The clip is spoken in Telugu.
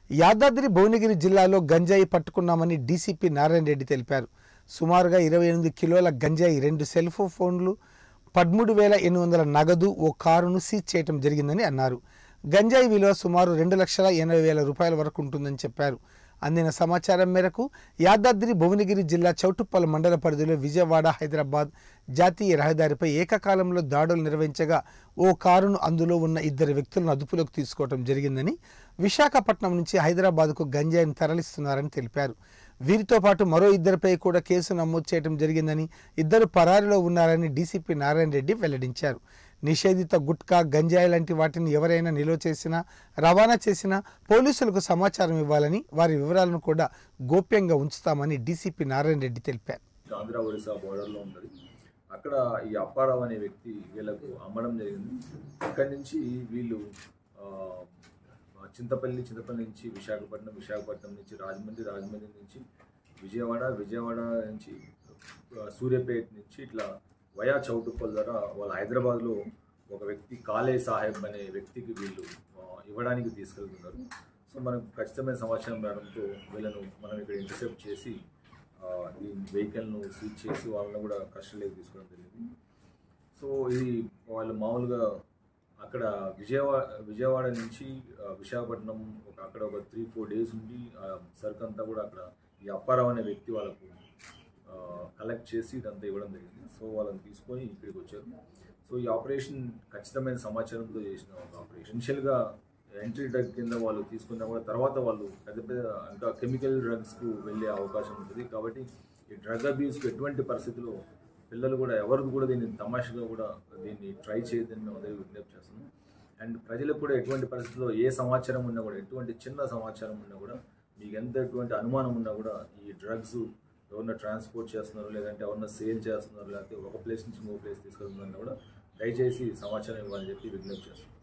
యాదాద్రి భువనగిరి జిల్లాలో గంజాయి పట్టుకున్నామని డీసీపీ నారాయణ రెడ్డి తెలిపారు సుమారుగా ఇరవై ఎనిమిది కిలోల గంజాయి రెండు సెల్ ఫోన్లు పదమూడు వేల ఎనిమిది వందల నగదు ఓ కారును సీజ్ చేయడం జరిగిందని అన్నారు గంజాయి విలువ సుమారు రెండు లక్షల ఎనభై వేల రూపాయల వరకు ఉంటుందని చెప్పారు అందిన సమాచారం మేరకు యాదాద్రి భువనగిరి జిల్లా చౌటుప్పల్ మండల పరిధిలో విజయవాడ హైదరాబాద్ జాతీయ రహదారిపై ఏకకాలంలో దాడులు నిర్వహించగా ఓ కారును అందులో ఉన్న ఇద్దరు వ్యక్తులను అదుపులోకి తీసుకోవడం జరిగిందని విశాఖపట్నం నుంచి హైదరాబాద్కు గంజాయిని తరలిస్తున్నారని తెలిపారు వీరితో పాటు మరో ఇద్దరిపై కూడా కేసు నమోదు చేయడం జరిగిందని ఇద్దరు పరారిలో ఉన్నారని డీసీపీ నారాయణ రెడ్డి వెల్లడించారు నిషేధిత గుట్కా గంజాయి లాంటి వాటిని ఎవరైనా నిల్వ చేసినా రవాణా చేసినా పోలీసులకు సమాచారం ఇవ్వాలని వారి వివరాలను కూడా గోప్యంగా ఉంచుతామని డీసీపీ నారాయణ రెడ్డి తెలిపారు ఆంధ్ర ఒరిస్సా బోర్డర్లో ఉంటుంది అక్కడ ఈ అప్పారావు అనే వ్యక్తి వీళ్ళకు అమ్మడం జరిగింది అక్కడి నుంచి వీళ్ళు ఆ, చింతపల్లి చింతపల్లి నుంచి విశాఖపట్నం విశాఖపట్నం నుంచి రాజమండ్రి రాజమండ్రి నుంచి విజయవాడ విజయవాడ నుంచి ఆ, సూర్యాపేట నుంచి ఇట్లా వయా చౌటుప్పల్ ద్వారా వాళ్ళ హైదరాబాద్లో ఒక వ్యక్తి కాలే సాహెబ్ అనే వ్యక్తికి వీళ్ళు ఆ, ఇవ్వడానికి తీసుకెళ్తున్నారు సో మనకు ఖచ్చితమైన సమాచారం రావడంతో వీళ్ళను మనం ఇక్కడ ఇంటర్సెప్ట్ చేసి ఆ, ఈ వెహికల్ను సీజ్ చేసి వాళ్ళని కూడా కస్టడీలోకి తీసుకోవడం జరిగింది సో ఇది వాళ్ళు మామూలుగా అక్కడ విజయవాడ విజయవాడ నుంచి ఆ, విశాఖపట్నం ఒక అక్కడ ఒక త్రీ ఫోర్ డేస్ ఉండి ఆ సరుకు అంతా కూడా అక్కడ ఈ అప్పారావు అనే వ్యక్తి వాళ్ళకు కలెక్ట్ చేసి ఇదంతా ఇవ్వడం జరిగింది సో వాళ్ళని తీసుకొని ఇక్కడికి వచ్చారు సో ఈ ఆపరేషన్ ఖచ్చితమైన సమాచారంతో చేసిన ఒక ఆపరేషన్ ఇనిషియల్గా ఎంట్రీ డ్రగ్ కింద వాళ్ళు తీసుకున్నా కూడా తర్వాత వాళ్ళు పెద్ద పెద్ద ఇంకా కెమికల్ డ్రగ్స్కు వెళ్ళే అవకాశం ఉంటుంది కాబట్టి ఈ డ్రగ్ అబ్యూస్కి ఎటువంటి పరిస్థితుల్లో పిల్లలు కూడా ఎవరికి కూడా దీన్ని తమాషగా కూడా దీన్ని ట్రై చేయదని మేము అందరికీ విజ్ఞప్తి చేస్తున్నాం అండ్ ప్రజలకు కూడా ఎటువంటి పరిస్థితుల్లో ఏ సమాచారం ఉన్నా కూడా ఎటువంటి చిన్న సమాచారం ఉన్నా కూడా మీకు ఎంత ఎటువంటి అనుమానం ఉన్నా కూడా ఈ డ్రగ్స్ ఎవరన్నా ట్రాన్స్పోర్ట్ చేస్తున్నారు లేదంటే ఎవరన్నా సేల్ చేస్తున్నారు లేకపోతే ఒక ప్లేస్ నుంచి ఇంకో ప్లేస్ తీసుకెళ్తున్నారన్నా కూడా దయచేసి సమాచారం ఇవ్వాలని చెప్పి విజ్ఞప్తి చేస్తున్నాం